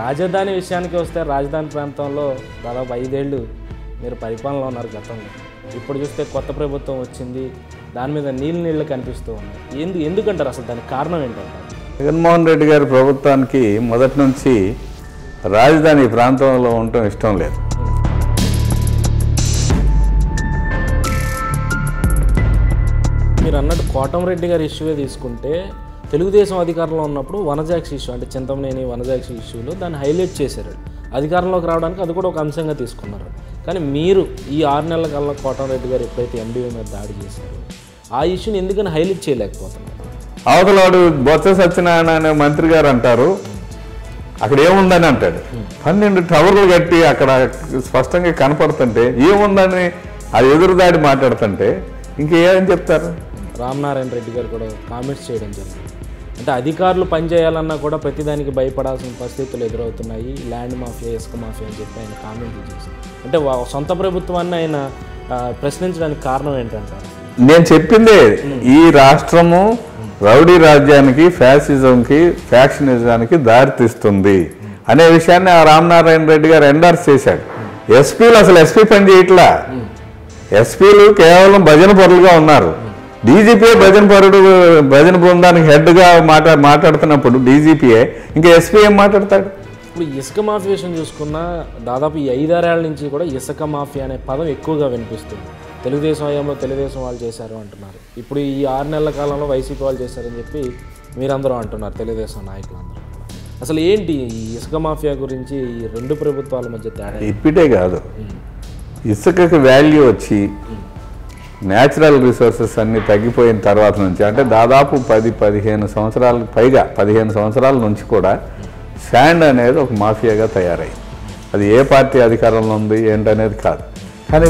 రాజధాని విషయానికి వస్తే రాజధాని ప్రాంతంలో దాదాపు ఐదేళ్ళు మీరు పరిపాలనలో ఉన్నారు గతంలో ఇప్పుడు చూస్తే కొత్త ప్రభుత్వం వచ్చింది దాని మీద నీళ్ళు నీళ్ళు కనిపిస్తూ ఉన్నాయి ఎందు ఎందుకంటారు అసలు దానికి కారణం ఏంటంటారు జగన్మోహన్ రెడ్డి గారి ప్రభుత్వానికి మొదటి నుంచి రాజధాని ఈ ప్రాంతంలో ఉండటం ఇష్టం లేదు మీరు అన్నట్టు కోటంరెడ్డి గారి ఇష్యూవే తీసుకుంటే తెలుగుదేశం అధికారంలో ఉన్నప్పుడు వనజాక్షి ఇష్యూ అంటే చింతమనేని వనజాక్షి ఇష్యూలో దాన్ని హైలైట్ చేశారు అధికారంలోకి రావడానికి అది కూడా ఒక అంశంగా తీసుకున్నారు కానీ మీరు ఈ ఆరు నెలల కాలంలో కోటంరెడ్డి గారు ఎప్పుడైతే ఎండిఓ మీద దాడి చేశారో ఆ ఇష్యూని ఎందుకని హైలైట్ చేయలేకపోతున్నారు అవతలవాడు బొత్స సత్యనారాయణ అనే మంత్రి గారు అంటారు అక్కడ ఏముందని అంటాడు పన్నెండు టవర్లు కట్టి అక్కడ స్పష్టంగా కనపడుతుంటే ఏముందని అది ఎదురుదాడి మాట్లాడుతుంటే ఇంకేం చెప్తారు రామనారాయణ రెడ్డి గారు కూడా కామెంట్స్ చేయడం జరిగింది అంటే అధికారులు పనిచేయాలన్నా కూడా ప్రతిదానికి భయపడాల్సిన పరిస్థితులు ఎదురవుతున్నాయి ల్యాండ్ మాఫియా ఇసుక మాఫియా అని చెప్పి ఆయన కామెంట్లు చేశారు అంటే వా- సొంత ప్రభుత్వాన్ని ఆయన ఆ, ప్రశ్నించడానికి కారణం ఏంటంటారు నేను చెప్పిందే ఈ రాష్ట్రము రౌడీ రాజ్యానికి ఫ్యాసిజంకి ఫ్యాక్షనిజానికి దారితీస్తుంది అనే విషయాన్ని ఆ రామనారాయణ రెడ్డి గారు ఎండార్స్ చేశాడు ఎస్పీలు అసలు ఎస్పీ పని చేయట్లా ఎస్పీలు కేవలం భజన పరులుగా ఉన్నారు డీజీపీ భజన పరుడు భజన బృందానికి హెడ్గా మాట్లా మాట్లాడుతున్నప్పుడు డీజీపీఏ ఇంకా ఎస్పీ ఏం మాట్లాడతాడు ఇప్పుడు ఇసుక మాఫియా విషయం చూసుకున్నా దాదాపు ఈ ఐదారేళ్ల నుంచి కూడా ఇసుక మాఫియా అనే పదం ఎక్కువగా వినిపిస్తుంది తెలుగుదేశం హయాంలో తెలుగుదేశం వాళ్ళు చేశారు అంటున్నారు ఇప్పుడు ఈ ఆరు నెలల కాలంలో వైసీపీ వాళ్ళు చేశారని చెప్పి మీరందరూ అంటున్నారు తెలుగుదేశం నాయకులందరూ అసలు ఏంటి ఈ ఇసుక మాఫియా గురించి ఈ రెండు ప్రభుత్వాల మధ్య తేడా ఇప్పిటే కాదు ఇసుకకి వాల్యూ వచ్చి న్యాచురల్ రిసోర్సెస్ అన్నీ తగ్గిపోయిన తర్వాత నుంచి అంటే దాదాపు పది పదిహేను సంవత్సరాల పైగా పదిహేను సంవత్సరాల నుంచి కూడా శాండ్ అనేది ఒక మాఫియాగా తయారైంది అది ఏ పార్టీ అధికారంలో ఉంది ఏంటనేది కాదు కానీ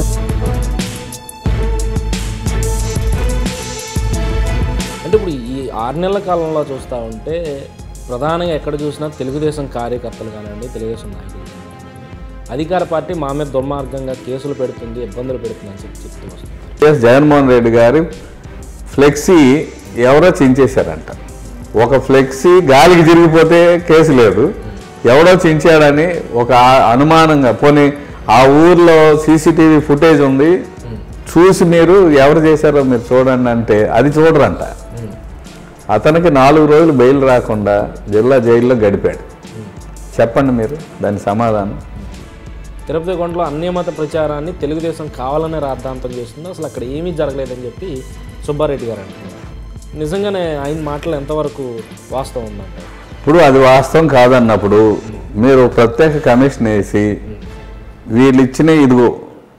అంటే ఇప్పుడు ఈ ఆరు నెలల కాలంలో చూస్తూ ఉంటే ప్రధానంగా ఎక్కడ చూసినా తెలుగుదేశం కార్యకర్తలు కానివ్వండి తెలుగుదేశం నాయకులు కానివ్వండి అధికార పార్టీ మా మీద దుర్మార్గంగా కేసులు పెడుతుంది ఇబ్బందులు పెడుతుంది అని చెప్పి చెప్తూ వస్తుంది ఎస్ జగన్మోహన్ రెడ్డి గారు ఫ్లెక్సీ ఎవరో చించేశారంట ఒక ఫ్లెక్సీ గాలికి తిరిగిపోతే కేసు లేదు ఎవడో చించాడని ఒక ఆ- అనుమానంగా పోనీ ఆ ఊర్లో సీసీటీవీ ఫుటేజ్ ఉంది చూసి మీరు ఎవరు చేశారో మీరు చూడండి అంటే అది చూడరంట అతనికి నాలుగు రోజులు బెయిల్ రాకుండా జిల్లా జైల్లో గడిపాడు చెప్పండి మీరు దాని సమాధానం తిరుపతి కొండలో అన్యమత ప్రచారాన్ని తెలుగుదేశం కావాలనే రాద్ధాంతం చేస్తుంది అసలు అక్కడ ఏమీ జరగలేదని చెప్పి సుబ్బారెడ్డి గారు అంటున్నారు నిజంగానే ఆయన మాటలు ఎంతవరకు వాస్తవం ఉందంట ఇప్పుడు అది వాస్తవం కాదన్నప్పుడు మీరు ప్రత్యేక కమిషన్ వేసి వీళ్ళు ఇచ్చిన ఇదిగో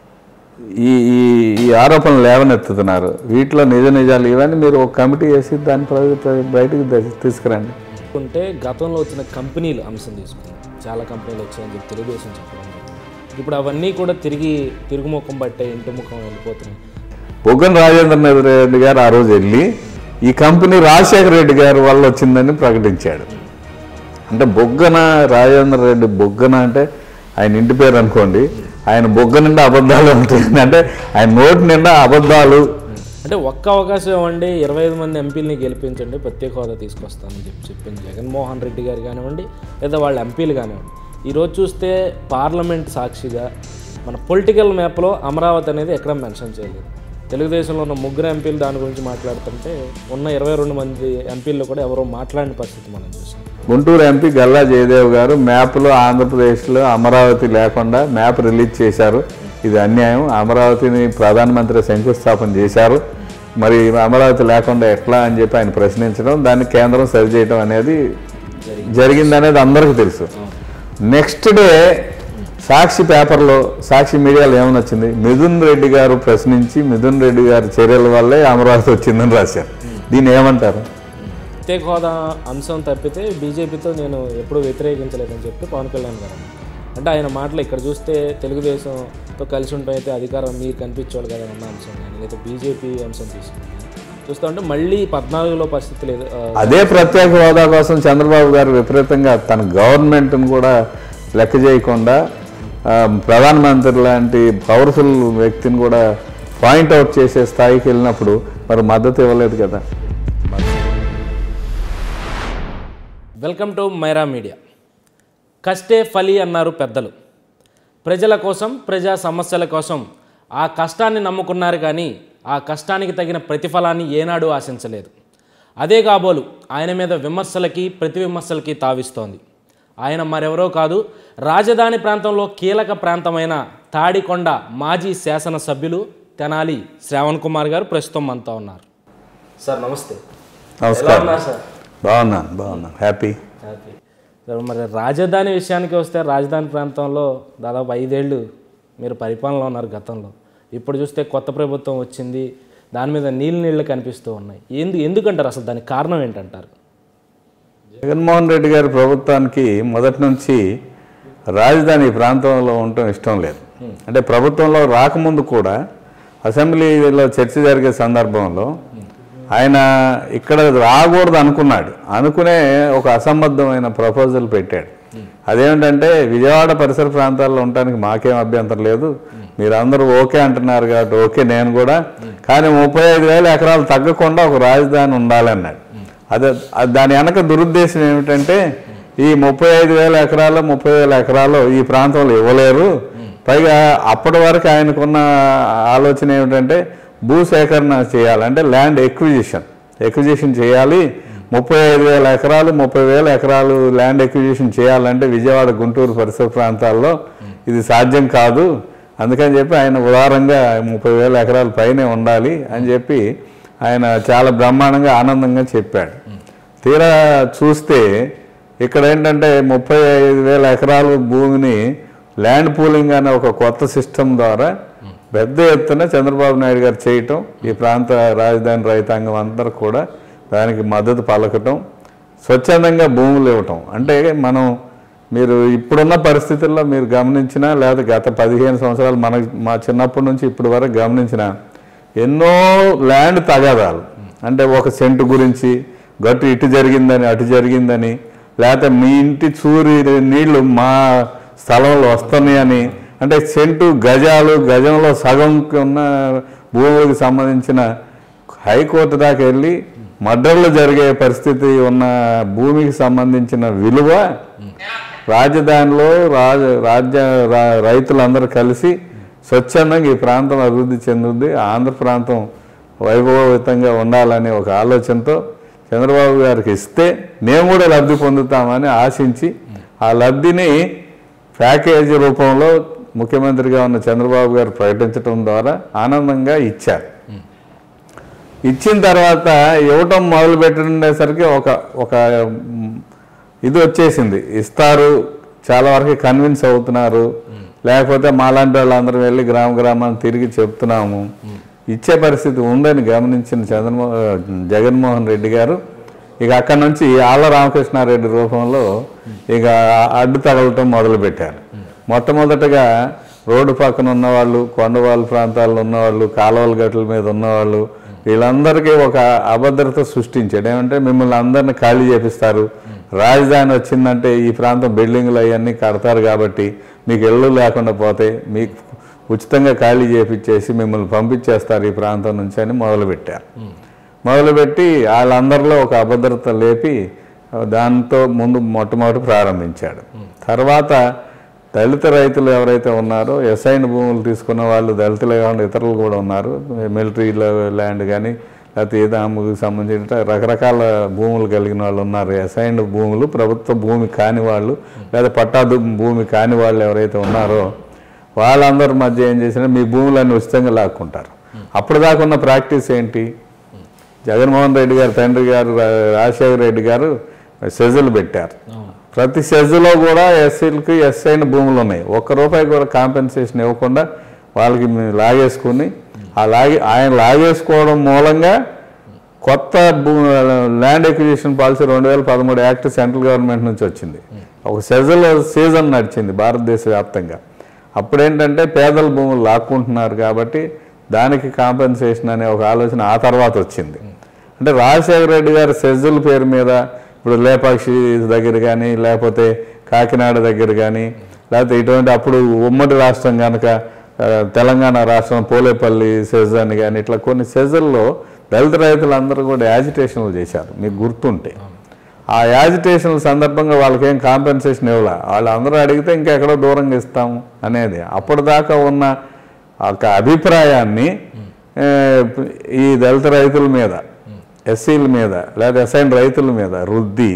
ఈ ఈ ఈ ఆరోపణలు లేవనెత్తుతున్నారు వీటిలో నిజ నిజాలు ఇవన్నీ మీరు ఒక కమిటీ వేసి దాన్ని ప్ర- ప్ర- బయటకు తె- తీసుకురండి ఉంటే గతంలో వచ్చిన కంపెనీలు అంశం తీసుకున్నాం చాలా కంపెనీలు వచ్చాయని చెప్పి తెలుగుదేశం చెప్పడం జరిగింది. ఇప్పుడు అవన్నీ కూడా తిరిగి తిరుగుముఖం పట్టే ఇంటి ముఖం వెళ్ళిపోతున్నాయి బొగ్గన రాజేంద్ర రెడ్డి గారు ఆ రోజు వెళ్ళి ఈ కంపెనీ రాజశేఖర రెడ్డి గారి వల్ల వచ్చిందని ప్రకటించాడు అంటే బొగ్గన రాజేంద్ర రెడ్డి బొగ్గన అంటే ఆయన ఇంటి పేరు అనుకోండి ఆయన బొగ్గ నిండా అబద్ధాలు ఉంటాయి అంటే ఆయన నోటి నిండా అబద్ధాలు అంటే ఒక్క అవకాశం ఇవ్వండి ఇరవై ఐదు మంది ఎంపీలని గెలిపించండి ప్రత్యేక హోదా తీసుకొస్తానని చెప్పి చెప్పింది జగన్మోహన్ రెడ్డి గారు కానివ్వండి లేదా వాళ్ళ ఎంపీలు కానివ్వండి ఈరోజు చూస్తే పార్లమెంట్ సాక్షిగా మన పొలిటికల్ మ్యాప్లో అమరావతి అనేది ఎక్కడ మెన్షన్ చేయలేదు తెలుగుదేశంలో ఉన్న ముగ్గురు ఎంపీలు దాని గురించి మాట్లాడుతుంటే ఉన్న ఇరవై రెండు మంది ఎంపీల్లో కూడా ఎవరో మాట్లాడిన పరిస్థితి మనం చూసాం గుంటూరు ఎంపీ గల్లా జయదేవ్ గారు మ్యాప్లో ఆంధ్రప్రదేశ్లో అమరావతి లేకుండా మ్యాప్ రిలీజ్ చేశారు ఇది అన్యాయం అమరావతిని ప్రధానమంత్రి శంకుస్థాపన చేశారు మరి అమరావతి లేకుండా ఎట్లా అని చెప్పి ఆయన ప్రశ్నించడం దాన్ని కేంద్రం సరిచేయడం అనేది జరిగిందనేది అందరికీ తెలుసు నెక్స్ట్ డే సాక్షి పేపర్లో సాక్షి మీడియాలో ఏమని వచ్చింది మిథున్ రెడ్డి గారు ప్రశ్నించి మిథున్ రెడ్డి గారి చర్యల వల్లే అమరావతి వచ్చిందని రాశారు దీన్ని ఏమంటారు ప్రత్యేక హోదా అంశం తప్పితే బీజేపీతో నేను ఎప్పుడూ వ్యతిరేకించలేదని చెప్పి పవన్ కళ్యాణ్ గారు అన్నారు. అంటే ఆయన మాటలు ఇక్కడ చూస్తే తెలుగుదేశంతో కలిసి ఉంటే అయితే అధికారం మీరు కనిపించేవాళ్ళు కదా అన్న అంశం కానీ లేదా బీజేపీ అంశం తీసుకుంది చూస్తూ ఉంటే మళ్ళీ పద్నాలుగులో పరిస్థితి లేదు ఆ, అదే ప్రత్యేక హోదా కోసం చంద్రబాబు గారు విపరీతంగా తన గవర్నమెంట్ను కూడా లెక్క చేయకుండా ఆ, ప్రధానమంత్రి లాంటి పవర్ఫుల్ వ్యక్తిని కూడా పాయింట్అవుట్ చేసే స్థాయికి వెళ్ళినప్పుడు మరి మద్దతు ఇవ్వలేదు కదా వెల్కమ్ టు మైరా మీడియా కష్టే ఫలి అన్నారు పెద్దలు ప్రజల కోసం ప్రజా సమస్యల కోసం ఆ కష్టాన్ని నమ్ముకున్నారు కానీ ఆ కష్టానికి తగిన ప్రతిఫలాన్ని ఏనాడు ఆశించలేదు అదే కాబోలు ఆయన మీద విమర్శలకి ప్రతి విమర్శలకి తావిస్తోంది ఆయన మరెవరో కాదు రాజధాని ప్రాంతంలో కీలక ప్రాంతమైన తాడికొండ మాజీ శాసనసభ్యులు తెనాలి శ్రావణ్ కుమార్ గారు ప్రస్తుతం మనతో ఉన్నారు సార్ నమస్తే నమస్కారం ఉన్నారు సార్ బాగున్నాను బాగున్నాను హ్యాపీ హ్యాపీ సార్ మరి రాజధాని విషయానికి వస్తే రాజధాని ప్రాంతంలో దాదాపు ఐదేళ్ళు మీరు పరిపాలనలో ఉన్నారు గతంలో ఇప్పుడు చూస్తే కొత్త ప్రభుత్వం వచ్చింది దాని మీద నీళ్ళు నీళ్ళు కనిపిస్తూ ఉన్నాయి ఎందు ఎందుకంటారు అసలు దానికి కారణం ఏంటంటారు జగన్మోహన్ రెడ్డి గారి ప్రభుత్వానికి మొదటి నుంచి రాజధాని ఈ ప్రాంతంలో ఉండటం ఇష్టం లేదు అంటే ప్రభుత్వంలో రాకముందు కూడా అసెంబ్లీలో చర్చ జరిగే సందర్భంలో ఆయన ఇక్కడ రాకూడదు అనుకున్నాడు అనుకునే ఒక అసంబద్ధమైన ప్రపోజల్ పెట్టాడు అదేమిటంటే విజయవాడ పరిసర ప్రాంతాల్లో ఉండటానికి మాకేం అభ్యంతరం లేదు మీరందరూ ఓకే అంటున్నారు కాబట్టి ఓకే నేను కూడా కానీ ముప్పై ఐదు వేల ఎకరాలు తగ్గకుండా ఒక రాజధాని ఉండాలన్నాడు అదే అది దాని వెనక దురుద్దేశం ఏమిటంటే ఈ ముప్పై ఐదు వేల ఎకరాలు ముప్పై వేల ఎకరాలు ఈ ప్రాంతంలో ఇవ్వలేరు పైగా అప్పటి వరకు ఆయనకున్న ఆలోచన ఏమిటంటే భూ సేకరణ చేయాలి అంటే ల్యాండ్ ఎక్విజిషన్ ఎక్విజిషన్ చేయాలి ముప్పై ఐదు వేల ఎకరాలు ముప్పై వేల ఎకరాలు ల్యాండ్ ఎక్విజిషన్ చేయాలంటే విజయవాడ గుంటూరు పరిసర ప్రాంతాల్లో ఇది సాధ్యం కాదు అందుకని చెప్పి ఆయన ఉదారంగా ముప్పై వేల ఎకరాల పైనే ఉండాలి అని చెప్పి ఆయన చాలా బ్రహ్మాండంగా ఆనందంగా చెప్పాడు తీరా చూస్తే ఇక్కడ ఏంటంటే ముప్పై ఐదు వేల ఎకరాల భూమిని ల్యాండ్ పూలింగ్ అనే ఒక కొత్త సిస్టమ్ ద్వారా పెద్ద ఎత్తున చంద్రబాబు నాయుడు గారు చేయటం ఈ ప్రాంత రాజధాని రైతాంగం అందరూ కూడా దానికి మద్దతు పలకటం స్వచ్ఛందంగా భూములు ఇవ్వటం అంటే మనం మీరు ఇప్పుడున్న పరిస్థితుల్లో మీరు గమనించినా లేదా గత పదిహేను సంవత్సరాలు మన మా చిన్నప్పటి నుంచి ఇప్పటి వరకు గమనించినా ఎన్నో ల్యాండ్ తగాదాలు అంటే ఒక సెంటు గురించి గట్టు ఇటు జరిగిందని అటు జరిగిందని లేకపోతే మీ ఇంటి చూరి నీళ్లు మా స్థలంలో వస్తున్నాయని అంటే సెంటు గజాలు గజంలో సగం ఉన్న భూములకు సంబంధించిన హైకోర్టు దాకా వెళ్ళి మర్డర్లు జరిగే పరిస్థితి ఉన్న భూమికి సంబంధించిన విలువ రాజధానిలో రాజ రాజ్య రా- రైతులందరూ కలిసి స్వచ్ఛందంగా ఈ ప్రాంతం అభివృద్ధి చెందుద్ది ఆంధ్ర ప్రాంతం వైభవయుతంగా ఉండాలనే ఒక ఆలోచనతో చంద్రబాబు గారికి ఇస్తే మేము కూడా లబ్ధి పొందుతామని ఆశించి ఆ లబ్ధిని ప్యాకేజీ రూపంలో ముఖ్యమంత్రిగా ఉన్న చంద్రబాబు గారు ప్రకటించడం ద్వారా ఆనందంగా ఇచ్చారు ఇచ్చిన తర్వాత ఇవ్వటం మొదలు పెట్టిండేసరికి ఒక ఒక మ్, ఇది వచ్చేసింది ఇస్తారు చాలా వరకు కన్విన్స్ అవుతున్నారు లేకపోతే మాలాంటి వాళ్ళందరూ వెళ్ళి గ్రామ గ్రామాన్ని తిరిగి చెప్తున్నాము ఇచ్చే పరిస్థితి ఉందని గమనించిన చంద్రమో జగన్మోహన్ రెడ్డి గారు ఇక అక్కడి నుంచి ఆళ్ళ రామకృష్ణారెడ్డి రూపంలో ఇక అడ్డు తగలటం మొదలుపెట్టారు మొట్టమొదటగా రోడ్డు పక్కన ఉన్నవాళ్ళు కొండవాళ్ళ ప్రాంతాల్లో ఉన్నవాళ్ళు కాలువల గట్ల మీద ఉన్నవాళ్ళు వీళ్ళందరికీ ఒక అభద్రత సృష్టించాడు ఏమంటే మిమ్మల్ని అందరిని ఖాళీ చేపిస్తారు రాజధాని వచ్చిందంటే ఈ ప్రాంతం బిల్డింగ్లు అవన్నీ కడతారు కాబట్టి మీకు ఇళ్ళు లేకుండా పోతాయి మీకు ఉచితంగా ఖాళీ చేపించేసి మిమ్మల్ని పంపించేస్తారు ఈ ప్రాంతం నుంచి అని మొదలుపెట్టారు మొదలుపెట్టి వాళ్ళందరిలో ఒక అభద్రత లేపి దాంతో ముందు మొట్టమొదటి ప్రారంభించాడు తర్వాత దళిత రైతులు ఎవరైతే ఉన్నారో ఎస్ఐన్ భూములు తీసుకున్న వాళ్ళు దళితులే కాకుండా ఇతరులు కూడా ఉన్నారు మిలిటరీ ల్యాండ్ కానీ లేకపోతే ఏదాముకు సంబంధించిన రకరకాల భూములు కలిగిన వాళ్ళు ఉన్నారు ఎస్ఐన్ భూములు ప్రభుత్వ భూమి కాని వాళ్ళు లేదా పట్టాదు భూమి కాని వాళ్ళు ఎవరైతే ఉన్నారో వాళ్ళందరి మధ్య ఏం చేసినా మీ భూములన్నీ ఉచితంగా లాక్కుంటారు అప్పుడు దాకా ఉన్న ప్రాక్టీస్ ఏంటి జగన్మోహన్ రెడ్డి గారు తండ్రి గారు రా- రాజశేఖర రెడ్డి గారు సెజులు పెట్టారు ప్రతి సెజులో కూడా ఎస్సీలకి ఎస్ఐన భూములు ఉన్నాయి ఒక్క రూపాయి కూడా కాంపెన్సేషన్ ఇవ్వకుండా వాళ్ళకి మేము లాగేసుకుని ఆ లాగే ఆయన లాగేసుకోవడం మూలంగా కొత్త భూ ల్యాండ్ ఎక్విజిషన్ పాలసీ రెండు వేల పదమూడు యాక్ట్ సెంట్రల్ గవర్నమెంట్ నుంచి వచ్చింది ఒక సెజల్ సీజన్ నడిచింది భారతదేశ వ్యాప్తంగా అప్పుడేంటంటే పేదల భూములు లాక్కుంటున్నారు కాబట్టి దానికి కాంపెన్సేషన్ అనే ఒక ఆలోచన ఆ తర్వాత వచ్చింది అంటే రాజశేఖర రెడ్డి గారి సెజుల పేరు మీద ఇప్పుడు లేపాక్షి దగ్గర కానీ లేకపోతే కాకినాడ దగ్గర కానీ లేకపోతే ఇటువంటి అప్పుడు ఉమ్మడి రాష్ట్రం కనుక ఆ, తెలంగాణ రాష్ట్రం పోలేపల్లి సెజ్ అని కానీ ఇట్లా కొన్ని సెజల్లో దళిత రైతులందరూ కూడా యాజిటేషన్లు చేశారు మీకు గుర్తుంటే ఆ యాజిటేషన్ సందర్భంగా వాళ్ళకి ఏం కాంపెన్సేషన్ ఇవ్వాల వాళ్ళు అందరూ అడిగితే ఇంకెక్కడో దూరంగా ఇస్తాము అనేది అప్పటిదాకా ఉన్న ఒక అభిప్రాయాన్ని ఏ, ఈ దళిత రైతుల మీద ఎస్సీల మీద లేదా ఎస్ఐన్ రైతుల మీద రుద్ది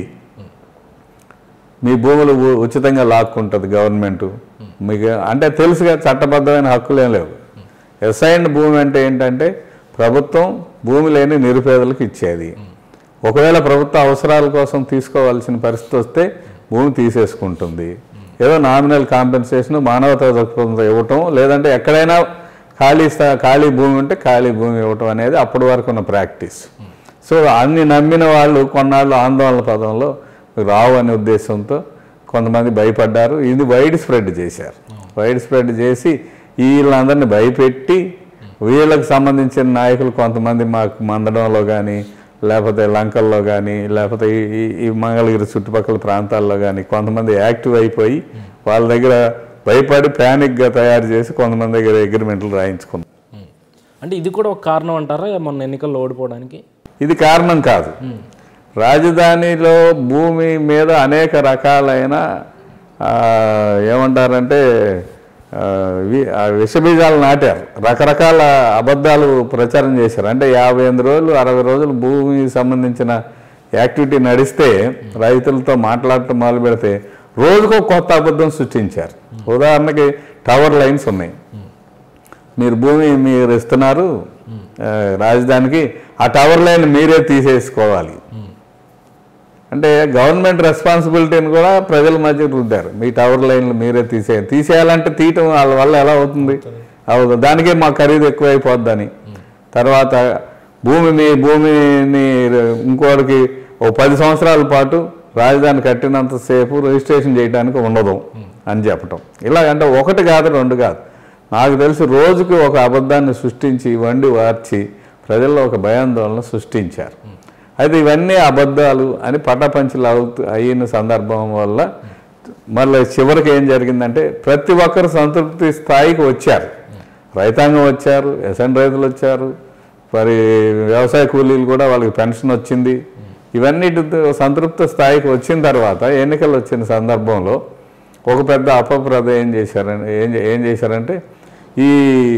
మీ భూములు ఉ- ఉచితంగా లాక్కుంటుంది గవర్నమెంట్ మీకు అంటే తెలుసుగా చట్టబద్ధమైన హక్కులు ఏం లేవు ఎస్ఐన్ భూమి అంటే ఏంటంటే ప్రభుత్వం భూమి లేని నిరుపేదలకు ఇచ్చేది ఒకవేళ ప్రభుత్వ అవసరాల కోసం తీసుకోవాల్సిన పరిస్థితి వస్తే భూమి తీసేసుకుంటుంది ఏదో నామినల్ కాంపెన్సేషన్ మానవతా దృక్పథంతో ఇవ్వటం లేదంటే ఎక్కడైనా ఖాళీ స్థా- ఖాళీ భూమి ఉంటే ఖాళీ భూమి ఇవ్వటం అనేది అప్పటి వరకు ఉన్న ప్రాక్టీస్ సో అన్ని నమ్మిన వాళ్ళు కొన్నాళ్ళు ఆందోళన పదంలో రావు అనే ఉద్దేశంతో కొంతమంది భయపడ్డారు ఇది వైడ్ స్ప్రెడ్ చేశారు వైడ్ స్ప్రెడ్ చేసి వీళ్ళందరినీ భయపెట్టి వీళ్ళకి సంబంధించిన నాయకులు కొంతమంది మాకు మందడంలో కానీ లేకపోతే లంకల్లో కానీ లేకపోతే ఈ- ఈ- ఈ మంగళగిరి చుట్టుపక్కల ప్రాంతాల్లో కానీ కొంతమంది యాక్టివ్ అయిపోయి వాళ్ళ దగ్గర భయపడి ప్యానిక్గా తయారు చేసి కొంతమంది దగ్గర అగ్రిమెంట్లు రాయించుకున్నారు ఉమ్. అంటే ఇది కూడా ఒక కారణం అంటారా మొన్న ఎన్నికల్లో ఓడిపోవడానికి ఇది కారణం కాదు రాజధానిలో భూమి మీద అనేక రకాలైన ఆ, ఏమంటారంటే ఆ, వి- ఆ విషబీజాలు నాటారు రకరకాల అబద్ధాలు ప్రచారం చేశారు అంటే యాభై ఎనిమిది రోజులు అరవై రోజులు భూమికి సంబంధించిన యాక్టివిటీ నడిస్తే రైతులతో మాట్లాడటం మొదలు పెడితే రోజుకో కొత్త అబద్ధం సృష్టించారు ఉదాహరణకి టవర్ లైన్స్ ఉన్నాయి మీరు భూమి మీరు ఇస్తున్నారు ఆ, రాజధానికి ఆ టవర్ లైన్ మీరే తీసేసుకోవాలి అంటే గవర్నమెంట్ రెస్పాన్సిబిలిటీని కూడా ప్రజల మధ్య రుద్దారు మీ టవర్ లైన్లు మీరే తీసే తీసేయాలంటే తీయటం వాళ్ళ వల్ల ఎలా అవుతుంది అవదు దానికే మా ఖరీదు ఎక్కువైపోద్దని తర్వాత భూమి మీ భూమిని ఇంకోటికి ఓ పది సంవత్సరాల పాటు రాజధాని కట్టినంతసేపు రిజిస్ట్రేషన్ చేయడానికి ఉండదు అని చెప్పటం ఇలాగంటే ఒకటి కాదు రెండు కాదు నాకు తెలిసి రోజుకి ఒక అబద్ధాన్ని సృష్టించి వండి వార్చి ప్రజల్లో ఒక భయాందోళన సృష్టించారు అయితే ఇవన్నీ అబద్ధాలు అని పట్టపంచులు అవుతూ అయిన సందర్భం వల్ల మళ్ళీ చివరికి ఏం జరిగిందంటే ప్రతి ఒక్కరు సంతృప్తి స్థాయికి వచ్చారు రైతాంగం వచ్చారు ఎస్ఎన్ రైతులు వచ్చారు మరి వ్యవసాయ కూలీలు కూడా వాళ్ళకి పెన్షన్ వచ్చింది ఇవన్నిటితో సంతృప్త స్థాయికి వచ్చిన తర్వాత ఎన్నికలు వచ్చిన సందర్భంలో ఒక పెద్ద అపప్రద ఏం చేశారంటే ఏం చే- ఏం చేశారంటే ఈ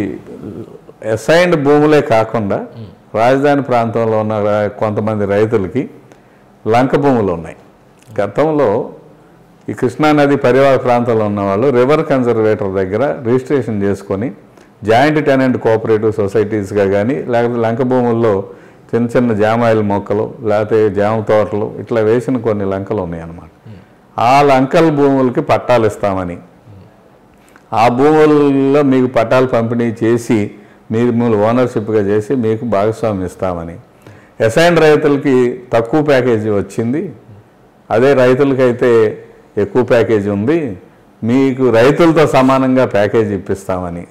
అసైన్డ్ భూములే కాకుండా రాజధాని ప్రాంతంలో ఉన్న రా- కొంతమంది రైతులకి లంక భూములు ఉన్నాయి గతంలో ఈ కృష్ణానది పరివాహక ప్రాంతంలో ఉన్న వాళ్ళు రివర్ కన్జర్వేటర్ దగ్గర రిజిస్ట్రేషన్ చేసుకొని జాయింట్ టెనెంట్ కోఆపరేటివ్ సొసైటీస్గా కానీ లేకపోతే లంక భూముల్లో చిన్న చిన్న జామాయిల మొక్కలు లేకపోతే జామ తోటలు ఇట్లా వేసిన కొన్ని లంకలు ఉన్నాయి అన్నమాట ఆ లంకల భూములకి పట్టాలు ఇస్తామని ఆ భూముల్లో మీకు పట్టాలు పంపిణీ చేసి మీరు మీరు ఓనర్షిప్గా చేసి మీకు భాగస్వామ్యం ఇస్తామని ఎసైన్ రైతులకి తక్కువ ప్యాకేజీ వచ్చింది అదే రైతులకైతే ఎక్కువ ప్యాకేజీ ఉంది మీకు రైతులతో సమానంగా ప్యాకేజీ ఇప్పిస్తామని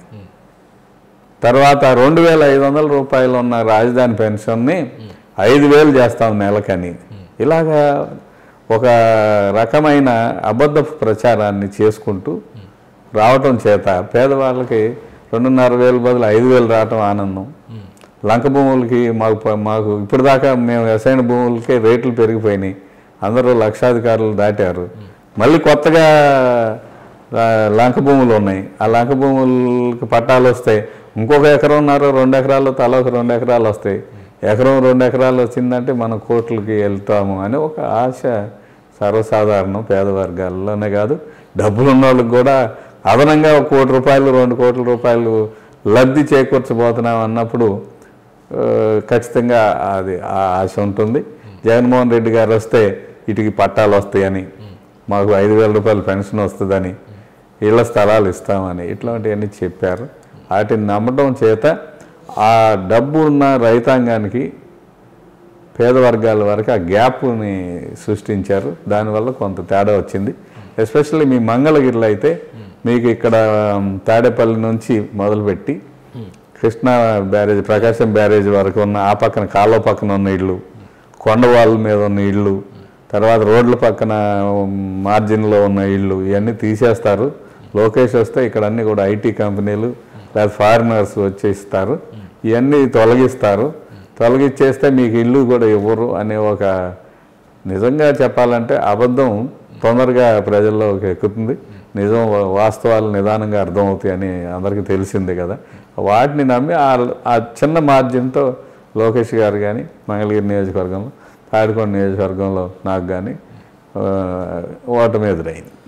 తర్వాత రెండు వేల ఐదు వందల రూపాయలు ఉన్న రాజధాని పెన్షన్ని ఐదు వేలు చేస్తాం నెలకని ఇలాగా ఒక రకమైన అబద్ధ ప్రచారాన్ని చేసుకుంటూ రావటం చేత పేదవాళ్ళకి రెండున్నర వేలు బదులు ఐదు వేలు రావటం ఆనందం లంక భూములకి మాకు ప- మాకు ఇప్పటిదాకా మేము వ్యవసాయ భూములకే రేట్లు పెరిగిపోయినాయి అందరూ లక్షాధికారులు దాటారు మళ్ళీ కొత్తగా ఆ, లంక భూములు ఉన్నాయి ఆ లంక భూములకి పట్టాలు వస్తాయి ఇంకొక ఎకరంన్నర రెండు ఎకరాలు తల ఒక రెండు ఎకరాలు వస్తాయి ఎకరం రెండు ఎకరాలు వచ్చిందంటే మనం కోట్లకి వెళ్తాము అని ఒక ఆశ సర్వసాధారణం పేద వర్గాల్లోనే కాదు డబ్బులు ఉన్న వాళ్ళకి కూడా అదనంగా ఒక కోటి రూపాయలు రెండు కోట్ల రూపాయలు లబ్ధి చేకూర్చబోతున్నాం అన్నప్పుడు ఆ, ఖచ్చితంగా అది ఆ ఆశ ఉంటుంది జగన్మోహన్ రెడ్డి గారు వస్తే ఇటుకి పట్టాలు వస్తాయని మాకు ఐదు వేల రూపాయలు పెన్షన్ వస్తుందని ఇళ్ల స్థలాలు ఇస్తామని ఇట్లాంటివన్నీ చెప్పారు వాటిని నమ్మడం చేత ఆ డబ్బు ఉన్న రైతాంగానికి పేద వర్గాల వరకు ఆ గ్యాప్ని సృష్టించారు దానివల్ల కొంత తేడా వచ్చింది ఎస్పెషల్లీ మీ మంగళగిరిలో అయితే మీకు ఇక్కడ ఉమ్, తాడేపల్లి నుంచి మొదలుపెట్టి కృష్ణా బ్యారేజ్ ప్రకాశం బ్యారేజ్ వరకు ఉన్న ఆ పక్కన కాలువ పక్కన ఉన్న ఇళ్ళు కొండవాళ్ళ మీద ఉన్న ఇళ్ళు తర్వాత రోడ్ల పక్కన ఉమ్, మార్జిన్లో ఉన్న ఇళ్ళు ఇవన్నీ తీసేస్తారు లోకేష్ వస్తే ఇక్కడ అన్ని కూడా ఐటీ కంపెనీలు లేదా ఫారినర్స్ వచ్చేస్తారు ఇవన్నీ తొలగిస్తారు తొలగిచ్చేస్తే మీకు ఇల్లు కూడా ఇవ్వరు అనే ఒక నిజంగా చెప్పాలంటే అబద్ధం తొందరగా ప్రజల్లోకి ఎక్కుతుంది నిజం వా- వాస్తవాలు నిదానంగా అర్థమవుతాయని అందరికీ తెలిసిందే కదా వాటిని నమ్మి ఆ ఆ చిన్న మార్జిన్తో లోకేష్ గారు కానీ మంగళగిరి నియోజకవర్గంలో తాడికొండ నియోజకవర్గంలో నాకు కానీ ఓటమి ఎదురైంది